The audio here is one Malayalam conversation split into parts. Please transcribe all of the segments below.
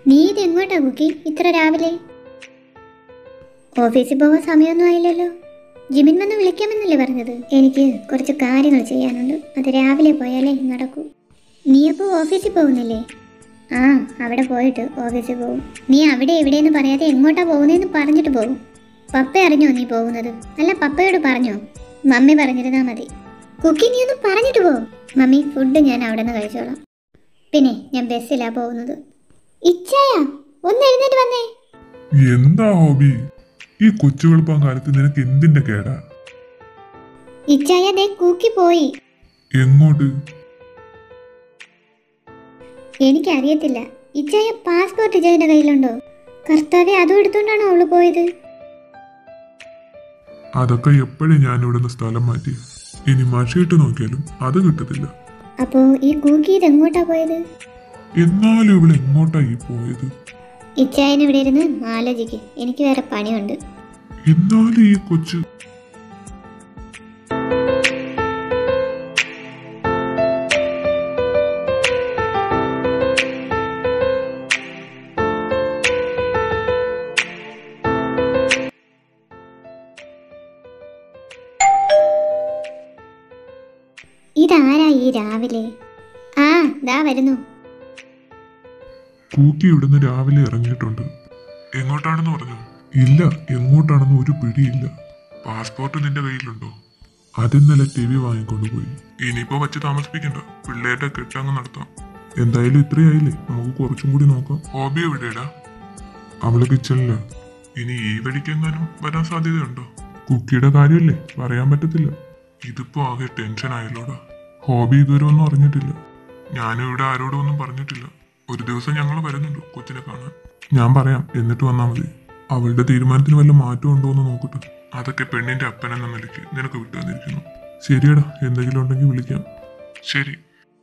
നീ ഇത് എങ്ങോട്ടാ കുക്കി ഇത്ര രാവിലെ ഓഫീസിൽ പോകാൻ സമയമൊന്നും ആയില്ലല്ലോ ജിമിൻ വന്ന് വിളിക്കാമെന്നല്ലേ പറഞ്ഞത് എനിക്ക് കുറച്ച് കാര്യങ്ങൾ ചെയ്യാനുണ്ട് അത് രാവിലെ പോയാലേ നടക്കൂ നീ അപ്പോൾ ഓഫീസിൽ പോകുന്നില്ലേ ആ അവിടെ പോയിട്ട് ഓഫീസിൽ പോകും നീ അവിടെ എവിടെയെന്ന് പറയാതെ എങ്ങോട്ടാ പോകുന്നതെന്ന് പറഞ്ഞിട്ട് പോകും പപ്പ അറിഞ്ഞോ നീ പോകുന്നത് അല്ല പപ്പയോട് പറഞ്ഞോ മമ്മി പറഞ്ഞിരുന്നാ മതി കുക്കി നീ ഒന്ന് പറഞ്ഞിട്ട് പോ മമ്മി ഫുഡ് ഞാൻ അവിടെ നിന്ന് കഴിച്ചോളാം പിന്നെ ഞാൻ ബസ്സിലാ പോകുന്നത് ഇച്ഛായ ഒന്ന് എഴുന്നേറ്റ് വന്നേ എന്താ ഹോബി ഈ കൊച്ചുകളുപ്പം കാലത്ത് നിനക്ക് എന്തിന്റെ കേടാ ഇച്ഛായ ദേ കൂക്കി പോയി എങ്ങോട്ട് എനിക്കറിയത്തില്ല ഇച്ഛായ പാസ്പോർട്ട് ഇച്ചായന്റെ കയ്യിലുണ്ടോ കർത്താവെ അതും എടുത്തോണ്ടാണോ അവള് പോയത് അതൊക്കെ എപ്പോഴും ഞാൻ ഇവിടുന്ന് സ്ഥലം മാറ്റി ഇനി മഷിയിട്ട് നോക്കിയാലും അത് കിട്ടത്തില്ല അപ്പോ ഈ കൂക്കി ഇത് എങ്ങോട്ടാ പോയത് എന്നാലും ഇവിടെ എങ്ങോട്ടാ ഈ പോയത് ഇച്ചായൻ ഇവിടെ ഇരുന്ന് ആലോചിക്ക് എനിക്ക് വേറെ പണിയുണ്ട് എന്നാലും ഈ കൊച്ചു ഇതാരാ ഈ രാവിലെ ആ ദാ വരുന്നു കൂക്കി ഇവിടുന്ന് രാവിലെ ഇറങ്ങിയിട്ടുണ്ട് എങ്ങോട്ടാണെന്ന് പറഞ്ഞു ഇല്ല എങ്ങോട്ടാണെന്ന് ഒരു പിടിയില്ല പാസ്പോർട്ട് നിന്റെ കയ്യിലുണ്ടോ അതിന്നലെ ടി വി വാങ്ങിക്കൊണ്ട് പോയി ഇനിയിപ്പോ വച്ച് താമസിപ്പിക്കണ്ട പിള്ളേരുടെ കെട്ടങ്ങ് നടത്താം എന്തായാലും ഇത്രയായില്ലേ നമുക്ക് കുറച്ചും കൂടി നോക്കാം ഹോബി എവിടെയാടാ അവള് കിച്ചണില്ല ഇനി ഈ വഴിക്കെങ്ങാനും വരാൻ സാധ്യതയുണ്ടോ കുക്കിയുടെ കാര്യമല്ലേ പറയാൻ പറ്റത്തില്ല ഇതിപ്പോ ആകെ ടെൻഷൻ ആയല്ലോടാ ഹോബി ഇതുവരെ ഒന്നും അറിഞ്ഞിട്ടില്ല ഞാനും ഇവിടെ ആരോടും ഒന്നും പറഞ്ഞിട്ടില്ല ഒരു ദിവസം ഞങ്ങൾ വരുന്നുണ്ട് കൊച്ചിനെ കാണാൻ ഞാൻ പറയാം എന്നിട്ട് വന്നാൽ മതി അവളുടെ തീരുമാനത്തിന് വല്ല മാറ്റം ഉണ്ടോ എന്ന് നോക്കട്ടെ അതൊക്കെ പെണ്ണിന്റെ അപ്പനെന്ന നിലയ്ക്ക് നിനക്ക് വിട്ടു തന്നിരിക്കുന്നു ശരിയടാ എന്തെങ്കിലും ഉണ്ടെങ്കിൽ വിളിക്കാം ശരി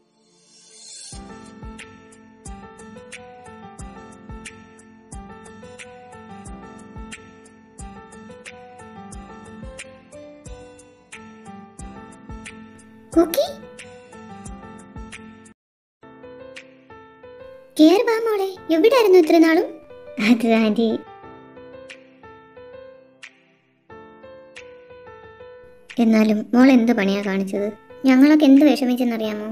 കുക്കി കേറി വാ മോളെ എവിടായിരുന്നു ഇത്ര നാളും അത് ആന്റി എന്നാലും മോൾ എന്ത് പണിയാ കാണിച്ചത് ഞങ്ങളൊക്കെ എന്ത് വിഷമിച്ചെന്നറിയാമോ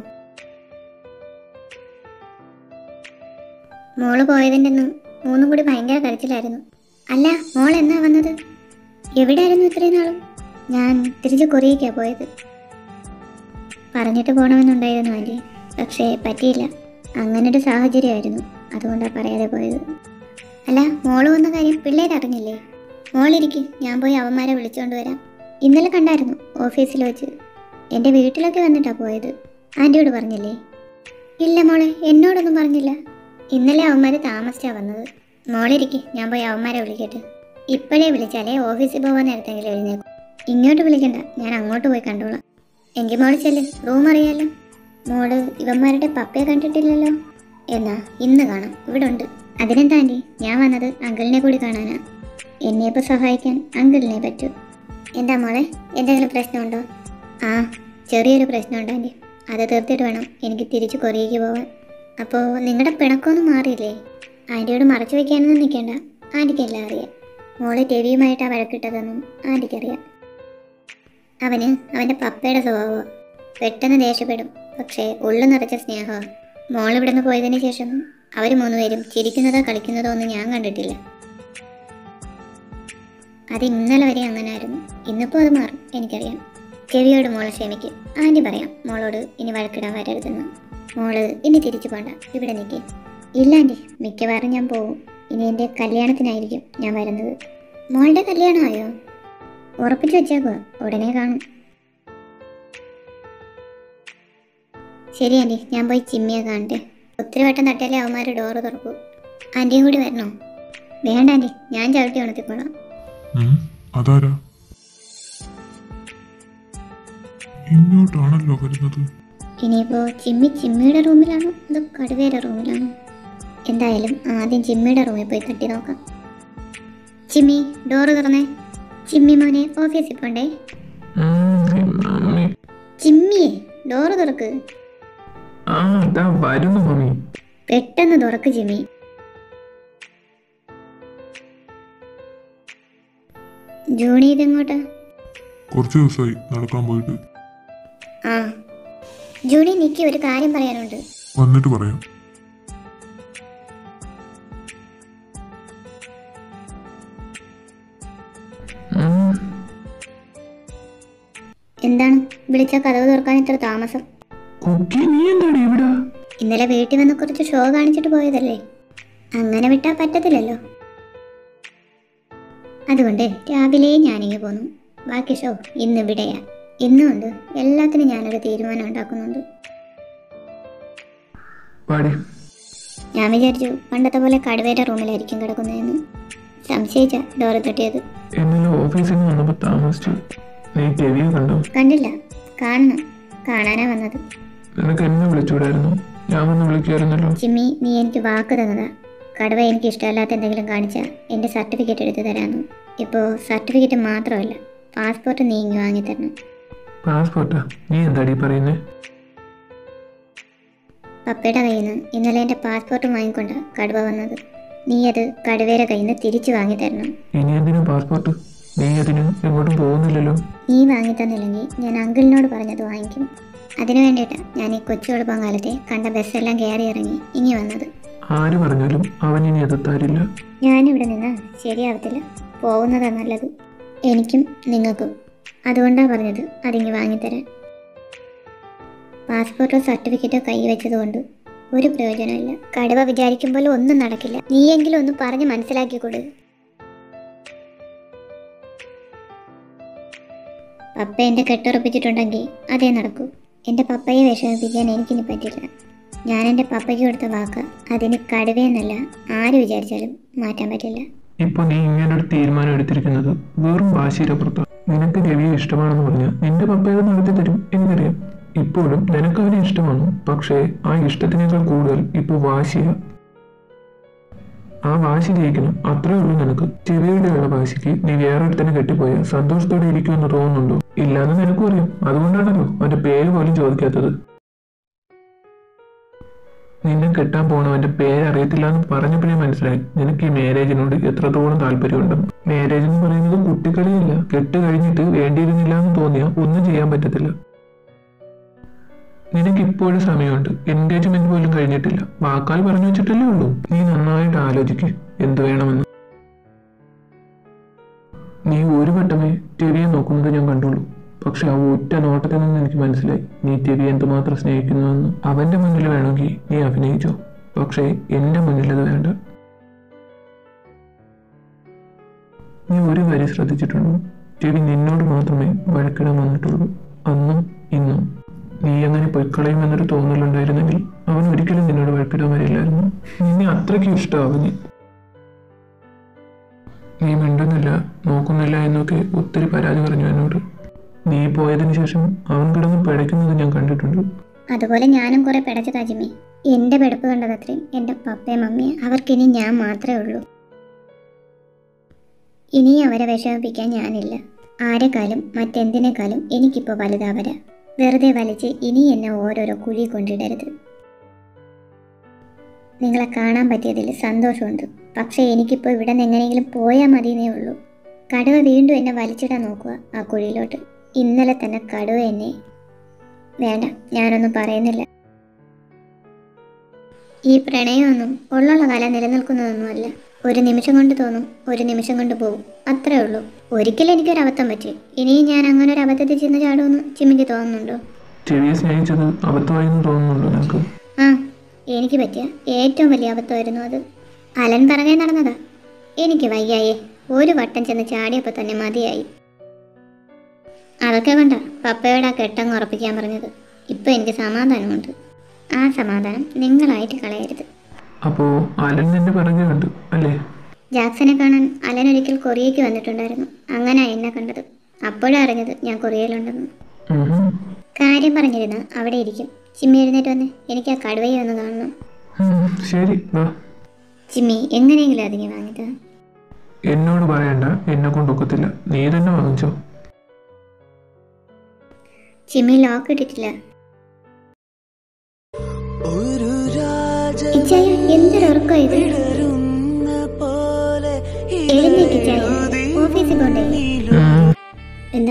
മോള് പോയതിൻ്റെ ഒന്നും മൂന്നും കൂടി ഭയങ്കര കരച്ചിലായിരുന്നു അല്ല മോൾ എന്നാ വന്നത് എവിടെയായിരുന്നു ഇത്രയും നാളും ഞാൻ തിരിച്ച് കൊറിയയ്ക്കാ പോയത് പറഞ്ഞിട്ട് പോകണമെന്നുണ്ടായിരുന്നു ആൻറ്റി പക്ഷേ പറ്റിയില്ല അങ്ങനൊരു സാഹചര്യമായിരുന്നു അതുകൊണ്ടാണ് പറയാതെ പോയത് അല്ല മോള് വന്ന കാര്യം പിള്ളേർ അറിഞ്ഞില്ലേ മോളിരിക്കും ഞാൻ പോയി അവന്മാരെ വിളിച്ചുകൊണ്ട് വരാം ഇന്നലെ കണ്ടായിരുന്നു ഓഫീസിൽ വെച്ച് എൻ്റെ വീട്ടിലൊക്കെ വന്നിട്ടാണ് പോയത് ആൻറ്റിയോട് പറഞ്ഞില്ലേ ഇല്ല മോളെ എന്നോടൊന്നും പറഞ്ഞില്ല ഇന്നലെ അവന്മാർ താമസിച്ചാണ് വന്നത് മോളിരിക്കും ഞാൻ പോയി അവന്മാരെ വിളിക്കട്ടെ ഇപ്പോഴേ വിളിച്ചാലേ ഓഫീസിൽ പോകാൻ നേരത്തെങ്കിലും എഴുന്നേക്കും ഇങ്ങോട്ട് വിളിക്കണ്ട ഞാൻ അങ്ങോട്ട് പോയി കണ്ടോളാം എങ്കിൽ മോള് ചെല്ല് റൂം അറിയാലോ മോള് ഇവന്മാരുടെ പപ്പയെ കണ്ടിട്ടില്ലല്ലോ എന്നാ ഇന്ന് കാണാം ഇവിടെ ഉണ്ട് അതിനെന്താ ആൻറ്റി ഞാൻ വന്നത് അങ്കിളിനെ കൂടി കാണാനാ എന്നെ ഇപ്പോൾ സഹായിക്കാൻ അങ്കിളിനെ പറ്റൂ എന്താ മോളെ എന്തെങ്കിലും പ്രശ്നമുണ്ടോ ആ ചെറിയൊരു പ്രശ്നമുണ്ട് ആൻറ്റി അത് തീർത്തിട്ട് വേണം എനിക്ക് തിരിച്ച് കൊറിയയ്ക്ക് പോവാൻ അപ്പോൾ നിങ്ങളുടെ പിണക്കമൊന്നും മാറിയില്ലേ ആൻറ്റിയോട് മറച്ചു വയ്ക്കാനൊന്നും നിൽക്കേണ്ട ആൻറ്റിക്കെല്ലാം അറിയാം മോള് ടെവിയുമായിട്ടാണ് വഴക്കിട്ടതെന്നും ആൻറ്റിക്കറിയാം അവന് അവൻ്റെ പപ്പയുടെ സ്വഭാവമാണ് പെട്ടെന്ന് ദേഷ്യപ്പെടും പക്ഷേ ഉള്ളു നിറച്ച സ്നേഹമാണ് മോൾ ഇവിടുന്ന് പോയതിന് ശേഷം അവർ മൂന്നുപേരും ചിരിക്കുന്നതോ കളിക്കുന്നതോ ഒന്നും ഞാൻ കണ്ടിട്ടില്ല അത് ഇന്നലെ വരെ അങ്ങനായിരുന്നു ഇന്നിപ്പോൾ അത് മാറും എനിക്കറിയാം ചെവിയോട് മോളെ ക്ഷമിക്കും ആൻറ്റി പറയാം മോളോട് ഇനി വഴക്കിടാൻ വരരുതെന്ന് മോള് ഇനി തിരിച്ചു പോണ്ട ഇവിടെ നിൽക്ക് ഇല്ല ആൻറ്റി മിക്കവാറും ഞാൻ പോവും ഇനി എൻ്റെ കല്യാണത്തിനായിരിക്കും ഞാൻ വരുന്നത് മോളുടെ കല്യാണമായോ ഉറപ്പിച്ചു വെച്ചേക്കുക ഉടനെ കാണും ശരി ആൻറ്റി ഞാൻ പോയി ചിമ്മിയെ കാണട്ടെ ഒത്തിരി വട്ടം തട്ടിയാലേ അവന്മാർ ഡോറ് തുറക്കൂ ആൻറ്റിയും കൂടി വരണോ വേണ്ട ആൻറ്റി ഞാൻ ചവിട്ടി ഉണർത്തിക്കോളാം ഉം, അതാരാ ഇങ്ങോട്ടാണല്ലോ വരുന്നത് ഇനിയിപ്പോൾ ചിമ്മി ചിമ്മിയുടെ റൂമിലാണോ അതോ കടുവയുടെ റൂമിലാണോ എന്തായാലും ആദ്യം ചിമ്മിയുടെ റൂമിൽ പോയി തട്ടി നോക്കാം ചിമ്മി ഡോറ് തുറന്നേ ചിമ്മി മോനെ ഓഫീസിൽ പോണ്ടേ മമ്മി ചിമ്മിയെ ഡോറ് തുറക്ക് ആ ഇതാ വരുന്നു മമ്മി പെട്ടെന്ന് തുറക്ക് ചിമ്മി ജൂണി ഇതെങ്ങോട്ടാ കുറച്ച് ദിവസമായി നടക്കാൻ പോയിട്ട് ആ ജൂണി നിക്ക് ഒരു കാര്യം പറയാനുണ്ട് വന്നിട്ട് പറയാം ഉം. എന്താണ് വിളിച്ച കഥവ് തുറക്കാൻ ഇത്ര താമസം കുക്കി നീ എന്താടി ഇവിടെ ഇന്നലെ വീട്ടിൽ വന്ന് കുറച്ച് ഷോ കാണിച്ചിട്ട് പോയതല്ലേ അങ്ങനെ വിട്ടാൽ പറ്റത്തില്ലല്ലോ അതുകൊണ്ട് രാവിലെ ഞാനിങ്ങ് പോന്നു ബാക്കി ഷോ ഇന്ന് ഇവിടെയാ ഇന്നുകൊണ്ട് എല്ലാത്തിനും ഞാനൊരു തീരുമാനം ഉണ്ടാക്കുന്നുണ്ട് പാടി ഞാൻ വിചാരിച്ചു പണ്ടത്തെ പോലെ കടുവേരെ റൂമിലായിരിക്കും കിടക്കുന്നതെന്ന് സംശയിച്ച ഡോറ് തട്ടിയത് ഇന്നലെ ഓഫീസിൽ നിന്ന് വന്നപ്പോൾ താമസിച്ചു നീ ടെവിയെ കണ്ടോ കണ്ടില്ല കാണണം കാണാനാ വന്നത് നിനക്ക് എന്നെ വിളിച്ചുകൂടായിരുന്നു ഞാൻ വന്ന് വിളിക്കായിരുന്നല്ലോ ചിമ്മി നീ എനിക്ക് വാക്ക് തന്നതാ കടുവ എനിക്ക് ഇഷ്ടമല്ലാത്ത എന്തെങ്കിലും കാണിച്ചാൽ എൻ്റെ സർട്ടിഫിക്കറ്റ് എടുത്ത് തരാമെന്ന് ഇപ്പോൾ സർട്ടിഫിക്കറ്റ് മാത്രമല്ല പാസ്പോർട്ട് നീ ഇങ്ങ് വാങ്ങിത്തരണം പാസ്പോർട്ടാ നീ എന്താടി പറയുന്നേ പപ്പയുടെ കയ്യിൽ നിന്ന് ഇന്നലെ എൻ്റെ പാസ്പോർട്ടും വാങ്ങിക്കൊണ്ട കടുവ വന്നത് നീ അത് കടുവയുടെ കയ്യിൽ നിന്ന് തിരിച്ചു വാങ്ങിത്തരണം ഇനി എന്തിനാ പാസ്പോർട്ട് നീ അതിന് എങ്ങോട്ടും പോകുന്നില്ലല്ലോ നീ വാങ്ങിത്തന്നില്ലെങ്കിൽ ഞാൻ അങ്കിളിനോട് പറഞ്ഞത് വാങ്ങിക്കും അതിനു വേണ്ടിയിട്ടാണ് ഞാൻ ഈ കൊച്ചു എളുപ്പം കാലത്തെ കണ്ട ബസ്സെല്ലാം കയറി ഇറങ്ങി ഇനി വന്നത് ആര് പറഞ്ഞാലും അവൻ ഇനി എതിർത്താരില്ല ഞാനിവിടെ നിന്ന് ശരിയാവത്തില്ല പോകുന്നതാ നല്ലത് എനിക്കും നിങ്ങൾക്കും അതുകൊണ്ടാണ് പറഞ്ഞത് അതിങ്ങ് വാങ്ങിത്തരാൻ പാസ്പോർട്ടോ സർട്ടിഫിക്കറ്റോ കൈ വെച്ചതുകൊണ്ട് ഒരു പ്രയോജനമില്ല കടുവ വിചാരിക്കുമ്പോൾ ഒന്നും നടക്കില്ല നീയെങ്കിലും ഒന്ന് പറഞ്ഞ് മനസ്സിലാക്കി കൊടു പപ്പ എൻ്റെ കെട്ടുറപ്പിച്ചിട്ടുണ്ടെങ്കിൽ അതേ നടക്കൂ എൻ്റെ പപ്പയെ വിഷമിപ്പിക്കാൻ എനിക്കിനി പറ്റില്ല ഞാൻ എൻ്റെ പപ്പയ്ക്ക് കൊടുത്ത വാക്ക് അതിന് കടുവയെന്നല്ല ആര് വിചാരിച്ചാലും മാറ്റാൻ പറ്റില്ല ഇപ്പൊ നീ ഇങ്ങനെ ഒരു തീരുമാനം എടുത്തിരിക്കുന്നത് വെറും വാശിയുടെ പുറത്താണ് നിനക്ക് രവിയെ ഇഷ്ടമാണെന്ന് പറഞ്ഞാൽ നിന്റെ പപ്പ അത് നടത്തി തരും എനിക്കറിയാം ഇപ്പോഴും നിനക്ക് അവനെ ഇഷ്ടമാണ് പക്ഷേ ആ ഇഷ്ടത്തിനേക്കാൾ കൂടുതൽ ഇപ്പോൾ വാശിയ ആ വാശി ജയിക്കണം അത്രേ ഉള്ളൂ നിനക്ക് ചെവിയുടെയുള്ള വാശിക്ക് നീ വേറെ ഒരുത്തനെ കെട്ടിപ്പോയ സന്തോഷത്തോടെ ഇരിക്കുമെന്ന് തോന്നുന്നുണ്ടോ ഇല്ലാന്ന് നിനക്കും അറിയാം അതുകൊണ്ടാണല്ലോ അവന്റെ പേര് പോലും ചോദിക്കാത്തത് നിന്നെ കെട്ടാൻ പോണവന്റെ പേര് അറിയത്തില്ല എന്ന് പറഞ്ഞപ്പോഴേ മനസ്സിലായി നിനക്ക് ഈ മാരേജിനോട് എത്രത്തോളം താല്പര്യമുണ്ടെന്ന് മാരേജ് എന്ന് പറയുന്നത് കുട്ടിക്കളിയല്ല കെട്ട് കഴിഞ്ഞിട്ട് വേണ്ടിയിരുന്നില്ല എന്ന് തോന്നിയാൽ ഒന്നും ചെയ്യാൻ പറ്റത്തില്ല നിനക്ക് ഇപ്പോഴും സമയമുണ്ട് എൻഗേജ്മെന്റ് പോലും കഴിഞ്ഞിട്ടില്ല വാക്കാൽ പറഞ്ഞു വെച്ചിട്ടല്ലേ ഉള്ളൂ നീ നന്നായിട്ട് ആലോചിക്ക് എന്ത് വേണമെന്ന് നീ ഒരു വട്ടമേ ടെവിയെ നോക്കുന്നത് ഞാൻ കണ്ടുള്ളൂ പക്ഷെ ആ ഒറ്റ നോട്ടത്തിൽ നിന്ന് എനിക്ക് മനസ്സിലായി നീ ടെവി എന്തുമാത്രം സ്നേഹിക്കുന്നുവെന്ന് അവന്റെ മുന്നിൽ വേണമെങ്കിൽ നീ അഭിനയിച്ചോ പക്ഷേ എന്റെ മുന്നിൽ അത് വേണ്ട നീ ഒരു കാര്യം ശ്രദ്ധിച്ചിട്ടുണ്ടോ ടെവി നിന്നോട് മാത്രമേ വഴക്കിടാൻ വന്നിട്ടുള്ളൂ അന്നും ഇന്നും നീ അങ്ങനെ പൊയ്ക്കളയുമെന്നൊരു തോന്നലുണ്ടായിരുന്നെങ്കിൽ അവൻ ഒരിക്കലും നിന്നോട് വഴക്കിടാൻ വരില്ലായിരുന്നു നിന്നെ അത്രയ്ക്കും ഇഷ്ടം അവന് നീ മിണ്ടുന്നില്ല നോക്കുന്നില്ല എന്നൊക്കെ ഒത്തിരി പരാതി പറഞ്ഞു എന്നോട് നീ പോയതിനു ശേഷം അവൻ കിടന്ന് പിഴയ്ക്കുന്നത് ഞാൻ കണ്ടിട്ടുണ്ട് അതുപോലെ ഞാനും കുറെ പിടച്ചതാ ജിമ്മി എൻ്റെ പിടപ്പ് കണ്ടതത്രയും എൻ്റെ പപ്പയും മമ്മിയും അവർക്കിനി ഞാൻ മാത്രമേ ഉള്ളൂ ഇനി അവരെ വിഷമിപ്പിക്കാൻ ഞാനില്ല ആരെക്കാളും മറ്റെന്തിനേക്കാളും എനിക്കിപ്പോൾ വലുതാവരാ വെറുതെ വലിച്ച് ഇനി എന്നെ ഓരോരോ കുഴി കൊണ്ടിടരുത് നിങ്ങളെ കാണാൻ പറ്റിയതിൽ സന്തോഷമുണ്ട് പക്ഷേ എനിക്കിപ്പോൾ ഇവിടെ നിന്ന് എങ്ങനെയെങ്കിലും പോയാൽ മതിയെന്നേ ഉള്ളൂ കടുവ വീണ്ടും എന്നെ വലിച്ചിടാൻ നോക്കുക ആ കുഴിയിലോട്ട് ഇന്നലെ തന്നെ കടുവ എന്നെ വേണ്ട ഞാനൊന്നും പറയുന്നില്ല ഈ പ്രണയമൊന്നും ഉള്ളുള്ള കാലം നിലനിൽക്കുന്നതൊന്നുമല്ല ഒരു നിമിഷം കൊണ്ട് തോന്നും ഒരു നിമിഷം കൊണ്ട് പോകും അത്രേ ഉള്ളൂ ഒരിക്കലും എനിക്കൊരു അബദ്ധം പറ്റി ഇനിയും ഞാൻ അങ്ങനെ ഒരു അബദ്ധത്തിൽ ചെന്ന് ചാടുമെന്ന് ചിമ്മിക്ക് തോന്നുന്നുണ്ടോ ചെവിയെ സ്നേഹിച്ചത് അബദ്ധമായി എന്ന് തോന്നുന്നുണ്ടോ നിനക്ക് ആ എനിക്ക് പറ്റിയ ഏറ്റവും വലിയ അബദ്ധമായിരുന്നു അത് അലൻ പറഞ്ഞേ നടന്നതാ എനിക്ക് വയ്യായേ ഒരു വട്ടം ചെന്ന് ചാടിയപ്പോൾ തന്നെ മതിയായി അതൊക്കെ കൊണ്ടാ പപ്പയോട് ആ കെട്ടങ്ങ് ഉറപ്പിക്കാൻ പറഞ്ഞത് ഇപ്പം എനിക്ക് സമാധാനമുണ്ട് ആ സമാധാനം നിങ്ങളായിട്ട് കളയരുത് അപ്പോ അലൻ നിന്റെ പിറകെ കണ്ടു അല്ലേ ജാക്സനെ കാണാൻ അലൻ ഒരിക്കൽ കൊറിയയ്ക്ക് വന്നിട്ടുണ്ടായിരുന്നു അങ്ങനെ എന്നെ കണ്ടത് അപ്പോഴാണ് അറിഞ്ഞത് ഞാൻ കൊറിയയിലുണ്ടെന്ന് ഉഹും. കാര്യം പറഞ്ഞിരുന്ന അവിടെ ഇരിക്കും ചിമ്മി എഴുന്നേറ്റ് വന്ന് എനിക്ക് ആ കടുവയെ ഒന്ന് കാണണം ഉം, ശരി വാ ചിമ്മി എങ്ങനെയെങ്കിലും അതിനെ വാങ്ങിത്താ എന്നോട് പറയണ്ട എന്നെ കൊണ്ടൊക്കത്തില്ല നീ തന്നെ വാങ്ങിച്ചോ ചിമ്മി ലോക്ക് ഇട്ടിട്ടില്ല ഒരു ഇച്ചായ എന്തൊരു ഉറക്കം ഇത് രാജരുന്ന പോലെ എഴുന്നേക്ക് ഇച്ചായ ഓഫീസിൽ പോണ്ടേ നീ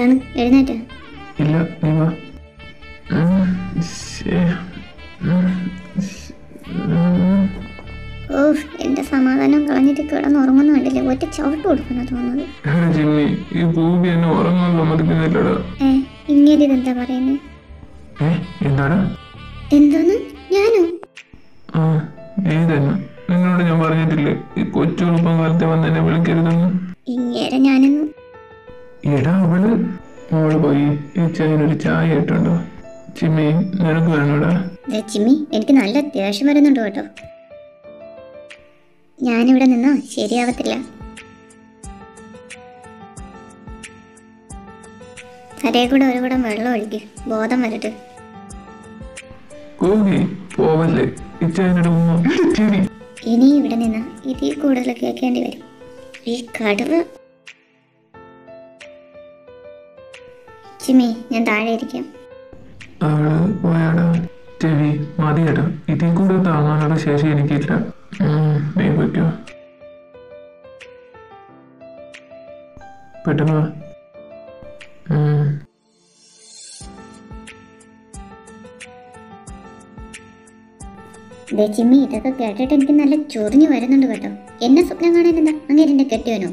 എന്താണ് എഴുന്നേറ്റ ഇല്ല നീ വാ ഉം, ശ്ശേ. ഉം, ശ്ശ്. ഉം. ഓഹ് എന്റെ സമാധാനം കളഞ്ഞിട്ട് കിടന്നുറങ്ങുന്നു കണ്ടില്ലേ ഒറ്റ ചവിട്ട് കൊടുക്കുന്ന തോന്നുന്നത് എടാ ജിമ്മി ഈ ഭൂമി എന്നെ ഉറങ്ങാൻ സമ്മതിക്കുന്നില്ലടാ ഏ ഇങ്ങനെ ഇതെന്താ പറയുന്നത് ഏ എന്താടാ എന്തോന്ന് ഞാനോ ആ നീ തന്നെ നിങ്ങളോട് ഞാൻ പറഞ്ഞിട്ടില്ലേ ഈ കൊച്ചു എളുപ്പം കാലത്തെ വന്ന് എന്നെ വിളിക്കരുതെന്ന് ഇങ്ങേരെ ഞാനെന്ന് എടാ അവള് അവള് പോയി ഈ ചായനൊരു ചായ ഇട്ടുണ്ടോ ചിമ്മി നിനക്ക് വേണോടാ ലക്ഷ്മി എനിക്ക് നല്ല ദേഷ്യം വരുന്നുണ്ട് കേട്ടോ ഞാനിവിടെ നിന്നോ ശരിയാവത്തില്ല തലേ കൂടെ ഒരു കുടം വെള്ളം ഒഴിക്ക് ബോധം വരട്ടെ കോകി പോവല്ലേ ഈ ചായനൊരു ഉമ്മ എടാ, ചിമ്മി ഇനി ഇവിടെ നിന്ന് ഇതിൽ കൂടുതൽ കേൾക്കേണ്ടി വരും ഈ കടുവ് ചിമ്മി ഞാൻ താഴെ ഇരിക്കാം അവള് പോയാടാ ചെവി മതിയടാ ഇതിൽ കൂടെ താങ്ങാനുള്ള ശേഷി എനിക്കില്ല ഉം, നീ പറ്റോ പെട്ടെന്ന് വാ. ഉം. ദേ ചിമ്മി ഇതൊക്കെ കേട്ടിട്ട് എനിക്ക് നല്ല ചൊറിഞ്ഞു വരുന്നുണ്ട് കേട്ടോ എന്നെ സ്വപ്നം കാണാൻ എന്താ അങ്ങനെ എന്റെ കെട്ടിയവനോ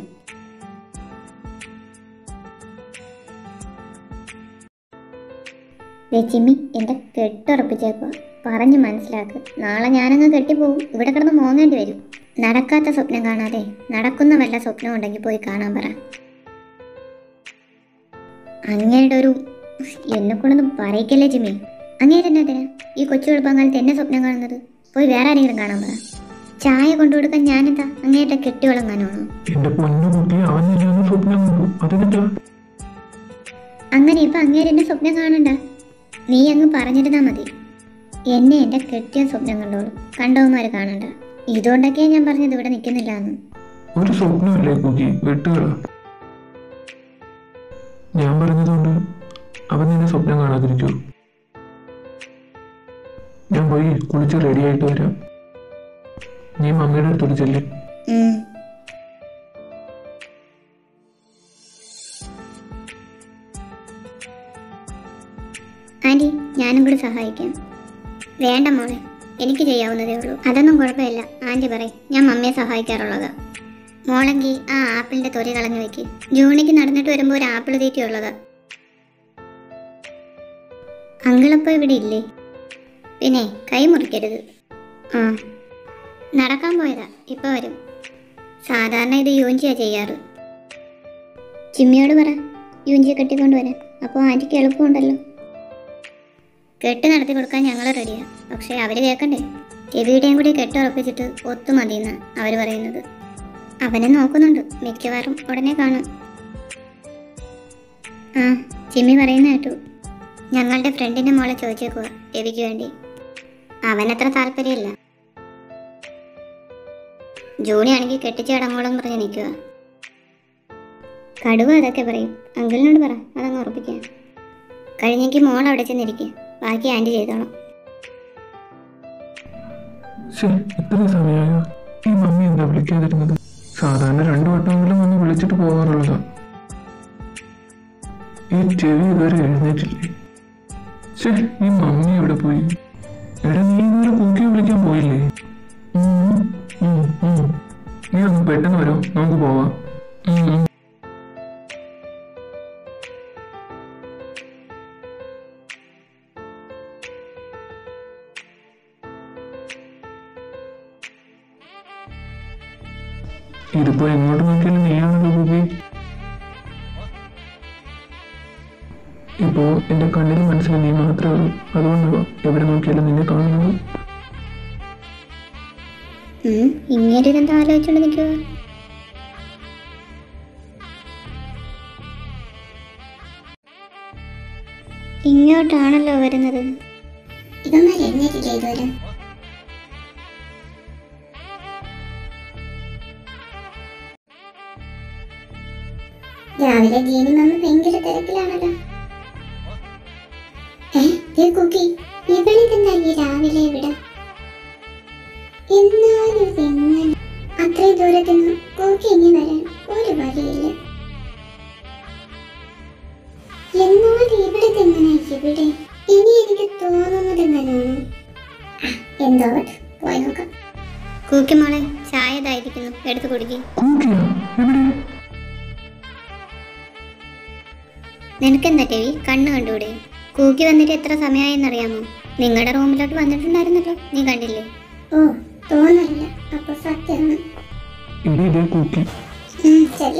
ദേ ചിമ്മി എന്റെ കെട്ടുറപ്പിച്ചേക്കുക പറഞ്ഞു മനസ്സിലാക്ക് നാളെ ഞാനങ്ങ് കെട്ടിപ്പോവും ഇവിടെ കിടന്ന് മോങ്ങേണ്ടി വരും നടക്കാത്ത സ്വപ്നം കാണാതെ നടക്കുന്ന വല്ല സ്വപ്നം ഉണ്ടെങ്കിൽ പോയി കാണാൻ പറ അങ്ങയുടെ ഒരു എന്നെ കൊണ്ടൊന്നും പറയിക്കല്ലേ ചിമ്മി അങ്ങേരെ എന്നാ ഈ കൊച്ചു എളുപ്പകാലത്ത് എന്നെ സ്വപ്നം കാണുന്നത് പോയി വേറെ ആരെങ്കിലും കാണാൻ പറ ചായ കൊണ്ടുകൊടുക്കാൻ ഞാനെന്താ അങ്ങേറ്റ കെട്ടിവളങ്ങാനാണോ എന്റെ പൊന്നു കുട്ടി അവൻ നിന്നെ ഒന്ന് സ്വപ്നം കണ്ടു അതെന്താ അങ്ങനെ ഇപ്പൊ അങ്ങേര് എന്നെ സ്വപ്നം കാണണ്ട നീ അങ്ങ് പറഞ്ഞിരുന്നാ മതി എന്നെ എന്റെ കെട്ടിയ സ്വപ്നം കണ്ടോളൂ കണ്ടവന്മാര് കാണണ്ട ഇതുകൊണ്ടൊക്കെയാ ഞാൻ പറഞ്ഞത് ഇവിടെ നിൽക്കുന്നില്ല എന്ന് ഒരു സ്വപ്നമല്ലേ കുക്കി വെട്ടുകള ഞാൻ പറഞ്ഞതുകൊണ്ട് അവൻ നിന്നെ സ്വപ്നം കാണാതിരിക്കൂ ഞാൻ പോയി കുളിച്ച് റെഡി ആയിട്ട് വരാം നീ മമ്മിയുടെ അടുത്തോട്ട് ചെല്ലേ ഉം. ആന്റി ഞാനും കൂടി സഹായിക്കാം വേണ്ട മോളെ എനിക്ക് ചെയ്യാവുന്നതേ ഉള്ളൂ അതൊന്നും കുഴപ്പമില്ല ആന്റി പറയും ഞാൻ മമ്മിയെ സഹായിക്കാറുള്ളതാ മോളെങ്കിൽ ആ ആപ്പിളിന്റെ തൊലി കളഞ്ഞു വെക്ക് ജൂണിക്ക് നടന്നിട്ട് വരുമ്പോൾ ഒരു ആപ്പിൾ തീറ്റിയുള്ളതാ അങ്കിളപ്പോ ഇവിടെ ഇല്ലേ പിന്നെ കൈ മുറിക്കരുത് ആ നടക്കാൻ പോയതാ ഇപ്പൊ വരും സാധാരണ ഇത് യൂഞ്ചിയാ ചെയ്യാറ് ചിമ്മിയോട് പറ യൂഞ്ചിയെ കെട്ടിക്കൊണ്ട് വരാൻ അപ്പോൾ ആൻറ്റിക്ക് എളുപ്പമുണ്ടല്ലോ കെട്ട് നടത്തി കൊടുക്കാൻ ഞങ്ങൾ റെഡിയാ പക്ഷേ അവർ കേൾക്കണ്ടേ ചെവിയുടെയും കൂടി കെട്ട് ഉറപ്പിച്ചിട്ട് ഒത്തു മതിയെന്നാ അവർ പറയുന്നത് അവനെ നോക്കുന്നുണ്ട് മിക്കവാറും ഉടനെ കാണും ആ ചിമ്മി പറയുന്ന കേട്ടു ഞങ്ങളുടെ ഫ്രണ്ടിന്റെ മോളെ ചോദിച്ചേക്കുക രവിക്ക് വേണ്ടി അവനത്ര താല്പര്യമില്ല ജൂണി ആണെങ്കിൽ കെട്ടിച്ച് അടങ്ങോളം പറഞ്ഞ് നിൽക്കുക കടുവ അതൊക്കെ പറയും അങ്കിളിനോട് പറ അതങ്ങ് ഉറപ്പിക്കാൻ കഴിഞ്ഞെങ്കിൽ മോൾ അവിടെ ചെന്നിരിക്കുക ബാക്കി ആൻറ്റി ചെയ്തോളാം ശേ ഇത്ര സമയമായോ ഈ മമ്മി എന്താ വിളിക്കാതിരുന്നത് സാധാരണ രണ്ടു വട്ടമെങ്കിലും വന്ന് വിളിച്ചിട്ട് പോകാറുള്ളതാ ഈ ചെവി ഇതുവരെ എഴുന്നേറ്റില്ലേ ശേ ഈ മമ്മി എവിടെ പോയി എടാ നീ ഇതുവരെ പൂക്കി വിളിക്കാൻ പോയില്ലേ ഉം, ഉം, ഉം. നീ ഒന്ന് പെട്ടെന്ന് വരോ നമുക്ക് പോവാം ഉം, ഉം. ഇതിപ്പോ എങ്ങോട്ട് നോക്കിയാലും നീയാണല്ലോ ഗോപി ഇപ്പോ എന്റെ കണ്ണിൽ മനസ്സിൽ നീ മാത്രമേ ഉള്ളൂ അതുകൊണ്ടാണ് എവിടെ നോക്കിയാലും നിന്നെ കാണുന്നത് ഉം, ഇങ്ങനെ ഇതെന്താ ആലോചിച്ചോണ്ട് നിൽക്കുക ഇങ്ങോട്ടാണല്ലോ വരുന്നത് ഇതൊന്നും എഴുന്നേറ്റില്ല ഇതുവരെ രാവിലെ ജീനി മമ്മ ഭയങ്കര തിരക്കിലാണല്ലോ ഏ ദേ കുക്കി ഇവളിതെന്താ ഈ രാവിലെ ഇവിടെ എന്നാലും ഇതെങ്ങനെ അത്രയും ദൂരത്തുനിന്ന് കോക്കി ഇനി വരാൻ ഒരു വഴിയില്ല എന്നാലും ഇവിടെ എങ്ങനെ ഇവിടെ ഇനി എനിക്ക് തോന്നുന്നത് എങ്ങനെയാണ് എന്തോ പോയി നോക്കാം കൂക്കി മോളെ ചായ ഇതായിരിക്കുന്നു എടുത്ത് കുടിക്കും കൂക്കിയാ എവിടെ നിനക്കെന്താ ടെവി കണ്ണ് കണ്ടുകൂടെ കൂക്കി വന്നിട്ട് എത്ര സമയമായെന്നറിയാമോ നിങ്ങളുടെ റൂമിലോട്ട് വന്നിട്ടുണ്ടായിരുന്നല്ലോ നീ കണ്ടില്ലേ ഓ തോന്നല്ല അപ്പൊ സത്യമാണ് എടി ഇതേ കൂക്കി ശരി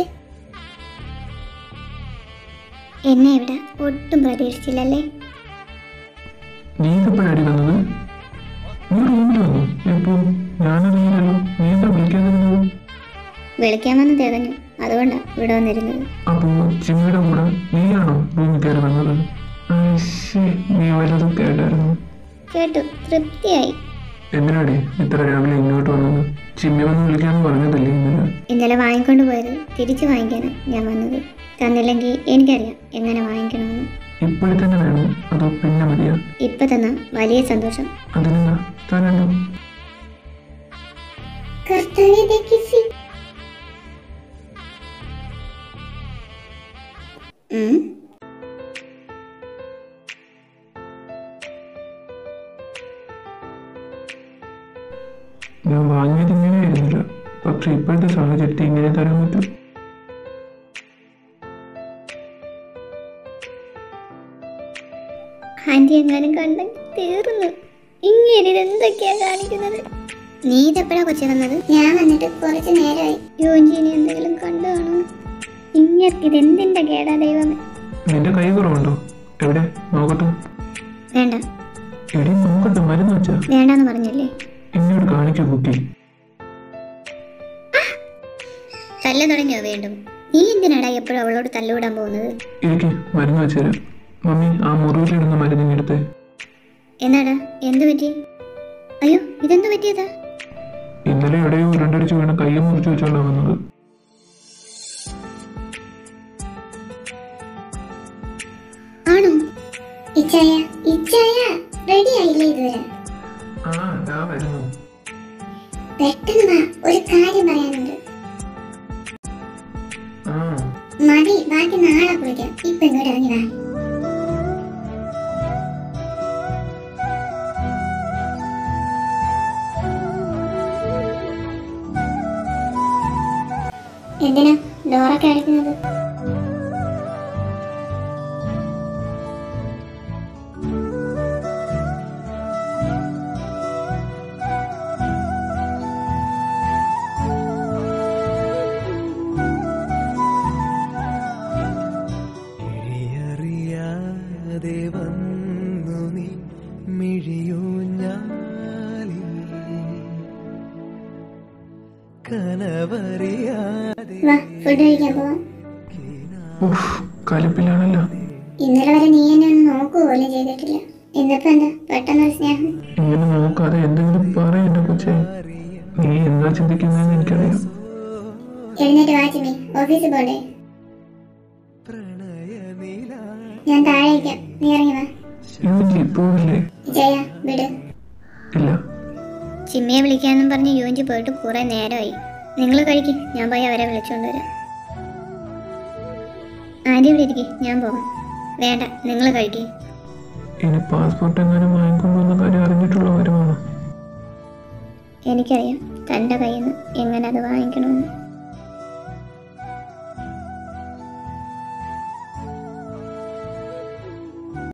എന്നെ ഇവിടെ ഒട്ടും പ്രതീക്ഷിച്ചില്ലല്ലേ നീ എപ്പോഴാടി വന്നത് നീ റൂമിൽ വന്നു എപ്പോ ഞാനറിയില്ലല്ലോ നീ എന്താ വിളിക്കാതിരുന്നത് വിളിക്കാമെന്ന് തികഞ്ഞു അതുകൊണ്ടാ ഇവിടെ വന്നിരുന്നത് അപ്പോ ചിമ്മിയുടെ കൂടെ നീയാണോ റൂമിൽ കയറി വന്നത് ശ്ശേ, നീ വല്ലതും കേട്ടായിരുന്നു കേട്ടു തൃപ്തിയായി എന്തിനാടി ഇത്ര രാവിലെ ഇങ്ങോട്ട് വന്നത് ചിമ്മി വന്ന് വിളിക്കാന്ന് പറഞ്ഞതല്ലേ ഇന്നലെ ഇന്നലെ വാങ്ങിക്കൊണ്ട് പോയത് തിരിച്ചു വാങ്ങിക്കാനാ ഞാൻ വന്നത് തന്നില്ലെങ്കിൽ എനിക്കറിയാം എങ്ങനെ വാങ്ങിക്കണമെന്ന് ഇപ്പോഴെ തന്നെ വേണോ അതോ പിന്നെ മതിയാ ഇപ്പൊ തന്ന വലിയ സന്തോഷം അതിനെന്താ തരണ്ടോ ഉം. ഞാൻ വാങ്ങിയത് ഇങ്ങനെയായിരുന്നില്ല പക്ഷെ ഇപ്പോഴത്തെ സാഹചര്യത്തിൽ ഇങ്ങനെ തരാൻ പറ്റും ആന്റി എങ്ങാനും കണ്ടെങ്കിൽ തീർന്നു ഇങ്ങനെ എന്തൊക്കെയാ കാണിക്കുന്നത് നീ ഇതെപ്പോഴാ കൊച്ചു വന്നത് ഞാൻ വന്നിട്ട് കുറച്ച് നേരമായി യോഞ്ചിനെ എന്തെങ്കിലും കണ്ടു കാണും ഇങ്ങർക്ക് ഇത് എന്തിന്റെ കേടാ ദൈവമേ നിന്റെ കൈ കുറവുണ്ടോ എവിടെ നോക്കട്ടെ വേണ്ട എടി നോക്കട്ടെ മരുന്ന് വെച്ചാ വേണ്ടാന്ന് പറഞ്ഞില്ലേ എന്നോട് കാണിക്കൂ കുക്കി തല്ല് തുടങ്ങിയോ വീണ്ടും നീ എന്തിനാടാ എപ്പോഴും അവളോട് തല്ലുവിടാൻ പോകുന്നത് എനിക്ക് മരുന്ന് വെച്ചുതരാം മമ്മി ആ മുറിവിലിടുന്ന മരുന്ന് എടുത്തേ എന്നാടാ എന്തു പറ്റി അയ്യോ ഇതെന്തു പറ്റിയതാ ഇന്നലെ എവിടെയോ ഉരുണ്ടടിച്ച് വീണ കയ്യും മുറിച്ച് വെച്ചോണ്ടാ വന്നത് ആണോ ഇച്ചായ ഇച്ചായ റെഡി ആയില്ലേ ഇതുവരെ ആ ദാ വരുന്നു പെട്ടെന്ന് വാ ഒരു കാര്യം പറയാനുണ്ട് ആ മതി ബാക്കി നാളെ കുളിക്കാം ഇപ്പൊ ഇങ്ങോട്ട് ഇറങ്ങി വാ എന്തിനാ ഡോറൊക്കെ അടയ്ക്കുന്നത് അറിയാതെ വന്നു നീ മിഴിയൂഞ്ഞാലിൽ കനവറിയാതെ വാ ഫുഡ് കഴിക്കാൻ പോവാം ഉഫ് കലിപ്പിലാണല്ലോ ഇന്നലെ വരെ നീ എന്നെ ഒന്ന് നോക്കുക പോലും ചെയ്തിട്ടില്ല ഇന്നിപ്പോ എന്താ പെട്ടെന്നൊരു സ്നേഹം ഇങ്ങനെ നോക്കാതെ എന്തെങ്കിലും പറ എന്റെ കൊച്ചെ നീ എന്താ ചിന്തിക്കുന്നതെന്ന് എനിക്കറിയാം എഴുന്നേറ്റ് വാച്ചിമി ഓഫീസിൽ പോണ്ടേ പ്രണയനില ഞാൻ താഴേക്കാം നീ ഇറങ്ങി വാ യൂജി പോവില്ലേ ജയ വിട് ഇല്ല ചിമ്മിയെ വിളിക്കാന്നും പറഞ്ഞ് യുവഞ്ചി പോയിട്ട് കുറെ നേരമായി നിങ്ങൾ കഴിക്കും ഞാൻ പോയി അവരെ വിളിച്ചുകൊണ്ട് വരാം ആദ്യം ഇവിടെ ഇരിക്കും ഞാൻ പോകാം വേണ്ട നിങ്ങൾ കഴിക്കും ഇനി പാസ്പോർട്ട് എങ്ങനെ വാങ്ങിക്കൊണ്ടുവന്ന കാര്യം അറിഞ്ഞിട്ടുള്ള കാര്യമാണോ എനിക്കറിയാം തൻ്റെ കയ്യിൽ നിന്ന് എങ്ങനെ അത് വാങ്ങിക്കണമെന്ന്